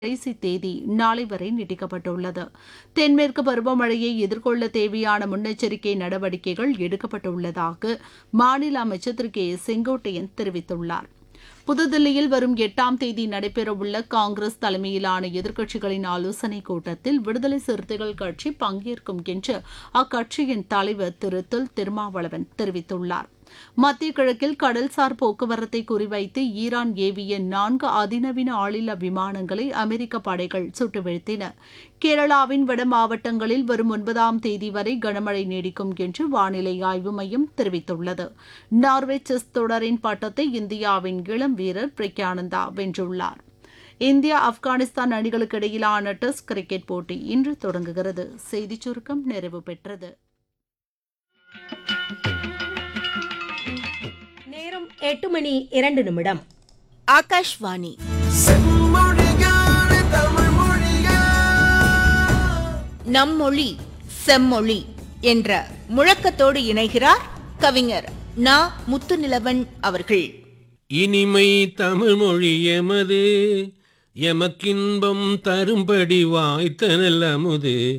கடைசி தேதி நாளை வரை நீட்டிக்கப்பட்டுள்ளது தென்மேற்கு பருவமழையை எதிர்கொள்ள தேவையான முன்னெச்சரிக்கை நடவடிக்கைகள் எடுக்கப்பட்டுள்ளதாக மாநில அமைச்சர் திரு கே செங்கோட்டையன் தெரிவித்துள்ளார் புதுதில்லியில் வரும் எட்டாம் தேதி நடைபெறவுள்ள காங்கிரஸ் தலைமையிலான எதிர்க்கட்சிகளின் ஆலோசனைக் கூட்டத்தில் விடுதலை சிறுத்தைகள் கட்சி பங்கேற்கும் என்று அக்கட்சியின் தலைவர் திரு தொல் திருமாவளவன் தெரிவித்துள்ளார் மத்திய கிழக்கில் கடல்சார் போக்குவரத்தை குறிவைத்து ஈரான் ஏவிய நான்கு அதிநவீன ஆளில்லா விமானங்களை அமெரிக்க படைகள் சுட்டு வீழ்த்தின கேரளாவின் வட மாவட்டங்களில் வரும் ஒன்பதாம் தேதி வரை கனமழை நீடிக்கும் என்று வானிலை ஆய்வு மையம் தெரிவித்துள்ளது நார்வே செஸ் தொடரின் பட்டத்தை இந்தியாவின் இளம் வீரர் பிரக்யானந்தா வென்றுள்ளார் இந்தியா ஆப்கானிஸ்தான் அணிகளுக்கு இடையிலான டெஸ்ட் கிரிக்கெட் போட்டி இன்று தொடங்குகிறது செய்திச் சுருக்கம் நிறைவு பெற்றது நேரம் எட்டு மணி இரண்டு நிமிடம் ஆகாஷ்வாணி செம்மொழியான தமிழ் மொழியா நம் மொழி செம்மொழி என்ற முழக்கத்தோடு இணைகிறார் கவிஞர் நா முத்துநிலவன் அவர்கள் இனிமை தமிழ் மொழி எமது எமக்கின்பம் தரும்படி வாய்த்த நல்லமுது